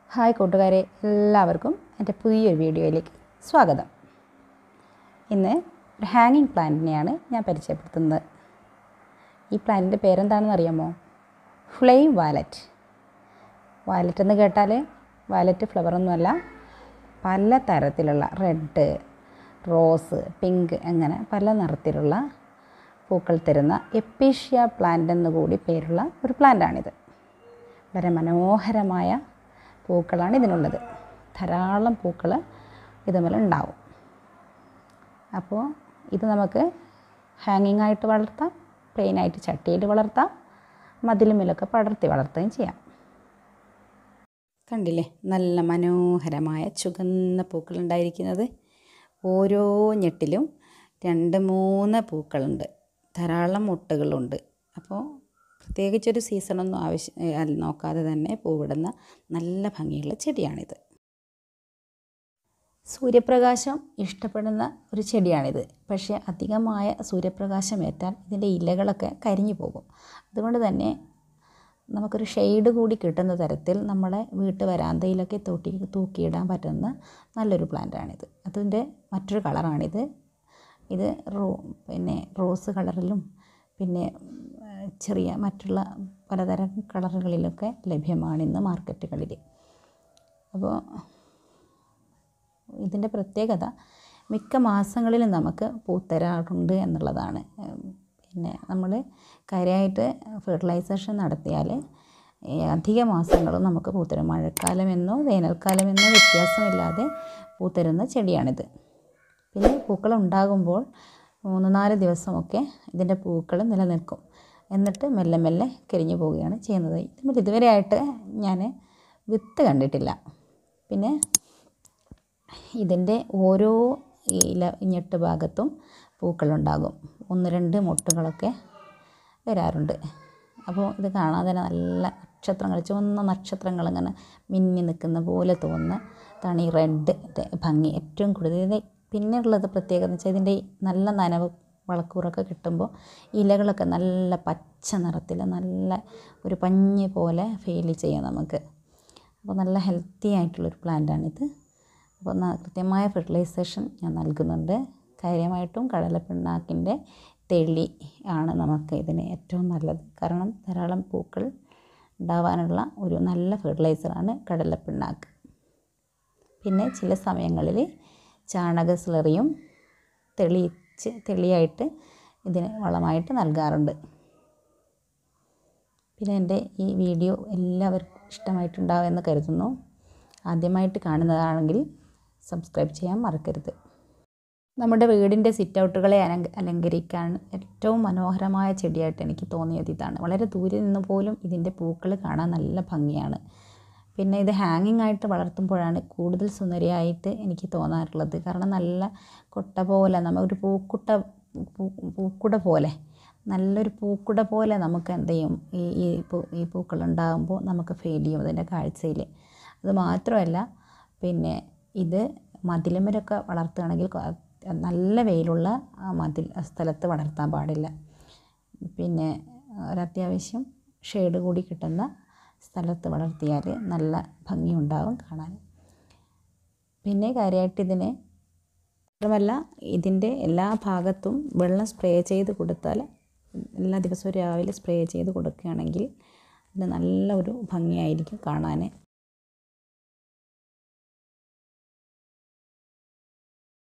hi കൂട്ടുകാരെ എല്ലാവർക്കും എൻ്റെ പുതിയൊരു വീഡിയോയിലേക്ക് സ്വാഗതം ഇന്ന് ഒരു ഹാങ്ങിങ് പ്ലാന്റിനെയാണ് ഞാൻ പരിചയപ്പെടുത്തുന്നത് ഈ പ്ലാന്റിൻ്റെ പേരെന്താണെന്ന് അറിയാമോ ഫ്ലെയിം വാലറ്റ് വാലറ്റ് എന്ന് കേട്ടാൽ വാലറ്റ് ഫ്ലവറൊന്നുമല്ല പല തരത്തിലുള്ള റെഡ് റോസ് പിങ്ക് അങ്ങനെ പല നിറത്തിലുള്ള പൂക്കൾ തരുന്ന എപ്പീഷ്യ പ്ലാന്റ് എന്ന് കൂടി പേരുള്ള ഒരു പ്ലാന്റാണിത് വളരെ മനോഹരമായ പൂക്കളാണ് ഇതിനുള്ളത് ധാരാളം പൂക്കൾ ഇതുമേൽ ഉണ്ടാവും അപ്പോൾ ഇത് നമുക്ക് ഹാങ്ങിങ് ആയിട്ട് വളർത്താം പ്ലെയിനായിട്ട് ചട്ടിയിൽ വളർത്താം മതിലുമേലൊക്കെ പടർത്തി വളർത്തുകയും ചെയ്യാം കണ്ടില്ലേ നല്ല മനോഹരമായ ചുവന്ന പൂക്കൾ ഉണ്ടായിരിക്കുന്നത് ഓരോ ഞെട്ടിലും രണ്ട് മൂന്ന് പൂക്കളുണ്ട് ധാരാളം മുട്ടുകളുണ്ട് അപ്പോൾ പ്രത്യേകിച്ചൊരു സീസണൊന്നും ആവശ്യം നോക്കാതെ തന്നെ പൂവിടുന്ന നല്ല ഭംഗിയുള്ള ചെടിയാണിത് സൂര്യപ്രകാശം ഇഷ്ടപ്പെടുന്ന ഒരു ചെടിയാണിത് പക്ഷേ അധികമായ സൂര്യപ്രകാശം ഏറ്റാൽ ഇതിൻ്റെ ഇലകളൊക്കെ കരിഞ്ഞു പോകും അതുകൊണ്ട് തന്നെ നമുക്കൊരു ഷെയ്ഡ് കൂടി കിട്ടുന്ന തരത്തിൽ നമ്മളെ വീട്ട് വരാന്തയിലൊക്കെ തൂട്ടി തൂക്കിയിടാൻ പറ്റുന്ന നല്ലൊരു പ്ലാന്റാണിത് അതിൻ്റെ മറ്റൊരു കളറാണിത് ഇത് റോ പിന്നെ റോസ് കളറിലും പിന്നെ ചെറിയ മറ്റുള്ള പലതരം കളറുകളിലൊക്കെ ലഭ്യമാണ് ഇന്ന് മാർക്കറ്റുകളിൽ അപ്പോൾ ഇതിൻ്റെ പ്രത്യേകത മിക്ക മാസങ്ങളിലും നമുക്ക് പൂത്തരാറുണ്ട് എന്നുള്ളതാണ് പിന്നെ നമ്മൾ കാര്യമായിട്ട് ഫെർട്ടിലൈസേഷൻ നടത്തിയാൽ അധിക മാസങ്ങളും നമുക്ക് പൂത്തരും മഴക്കാലമെന്നോ വേനൽക്കാലമെന്നോ വ്യത്യാസമില്ലാതെ പൂത്തരുന്ന ചെടിയാണിത് പിന്നെ പൂക്കൾ ഉണ്ടാകുമ്പോൾ മൂന്ന് നാല് ദിവസമൊക്കെ ഇതിൻ്റെ പൂക്കൾ നിലനിൽക്കും എന്നിട്ട് മെല്ലെ മെല്ലെ കരിഞ്ഞു പോവുകയാണ് ചെയ്യുന്നത് ഇതിൽ ഇതുവരെയായിട്ട് ഞാൻ വിത്ത് കണ്ടിട്ടില്ല പിന്നെ ഇതിൻ്റെ ഓരോ ഇല ഞെട്ട് ഭാഗത്തും പൂക്കളുണ്ടാകും ഒന്ന് രണ്ട് മുട്ടുകളൊക്കെ വരാറുണ്ട് അപ്പോൾ ഇത് കാണാൻ തന്നെ നല്ല നക്ഷത്രങ്ങൾ ചുവന്ന നക്ഷത്രങ്ങൾ ഇങ്ങനെ മിന്നി നിൽക്കുന്ന പോലെ തോന്നുന്ന താണ് ഈ റെഡ് ഭംഗി ഏറ്റവും കൂടുതൽ ഇത് പിന്നെ ഉള്ളത് പ്രത്യേകത എന്ന് വെച്ചാൽ ഇതിൻ്റെ നല്ല നനവ് വളക്കൂറൊക്കെ കിട്ടുമ്പോൾ ഇലകളൊക്കെ നല്ല പച്ച നിറത്തിൽ നല്ല ഒരു പഞ്ഞ് പോലെ ഫീൽ ചെയ്യാം നമുക്ക് അപ്പോൾ നല്ല ഹെൽത്തി ആയിട്ടുള്ളൊരു പ്ലാന്റാണിത് അപ്പോൾ കൃത്യമായ ഫെർട്ടിലൈസേഷൻ ഞാൻ നൽകുന്നുണ്ട് കാര്യമായിട്ടും കടലപ്പിണ്ണാക്കിൻ്റെ തെളി ആണ് നമുക്ക് ഇതിന് ഏറ്റവും നല്ലത് കാരണം ധാരാളം പൂക്കൾ ഉണ്ടാവാനുള്ള ഒരു നല്ല ഫെർട്ടിലൈസറാണ് കടലപ്പിണ്ണാക്ക് പിന്നെ ചില സമയങ്ങളിൽ ചാണക സ്ലറിയും തെളിയിച്ച് തെളിയായിട്ട് ഇതിന് വളമായിട്ട് നൽകാറുണ്ട് പിന്നെ എൻ്റെ ഈ വീഡിയോ എല്ലാവർക്കും ഇഷ്ടമായിട്ടുണ്ടാവുമെന്ന് കരുതുന്നു ആദ്യമായിട്ട് കാണുന്നതാണെങ്കിൽ സബ്സ്ക്രൈബ് ചെയ്യാൻ മറക്കരുത് നമ്മുടെ വീടിൻ്റെ സിറ്റ് ഔട്ടുകളെ അലങ്കരിക്കാൻ ഏറ്റവും മനോഹരമായ ചെടിയായിട്ട് എനിക്ക് തോന്നിയത് ഇതാണ് വളരെ ദൂരെ നിന്ന് പോലും ഇതിൻ്റെ പൂക്കൾ കാണാൻ നല്ല ഭംഗിയാണ് പിന്നെ ഇത് ഹാങ്ങിങ് ആയിട്ട് വളർത്തുമ്പോഴാണ് കൂടുതൽ സുന്ദരിയായിട്ട് എനിക്ക് തോന്നാറുള്ളത് കാരണം നല്ല കൊട്ട പോലെ നമ്മൾ ഒരു പൂക്കുട്ട പൂക്കുട പോലെ നല്ലൊരു പൂക്കുട പോലെ നമുക്ക് എന്ത് ചെയ്യും ഈ ഈ പൂ ഈ പൂക്കൾ ഉണ്ടാകുമ്പോൾ നമുക്ക് ഫീൽ ചെയ്യും അതിൻ്റെ കാഴ്ചയിൽ അത് മാത്രമല്ല പിന്നെ ഇത് മതിലുമരൊക്കെ വളർത്തുകയാണെങ്കിൽ നല്ല വെയിലുള്ള മതിൽ സ്ഥലത്ത് വളർത്താൻ പാടില്ല പിന്നെ ഒരത്യാവശ്യം ഷെയ്ഡ് കൂടി കിട്ടുന്ന സ്ഥലത്ത് വളർത്തിയാൽ നല്ല ഭംഗിയുണ്ടാവും കാണാൻ പിന്നെ കാര്യമായിട്ട് ഇതിനെ മാത്രമല്ല ഇതിൻ്റെ എല്ലാ ഭാഗത്തും വെള്ളം സ്പ്രേ ചെയ്ത് കൊടുത്താൽ എല്ലാ ദിവസവും രാവിലെ സ്പ്രേ ചെയ്ത് കൊടുക്കുകയാണെങ്കിൽ ഇത് നല്ല ഒരു ഭംഗിയായിരിക്കും കാണാൻ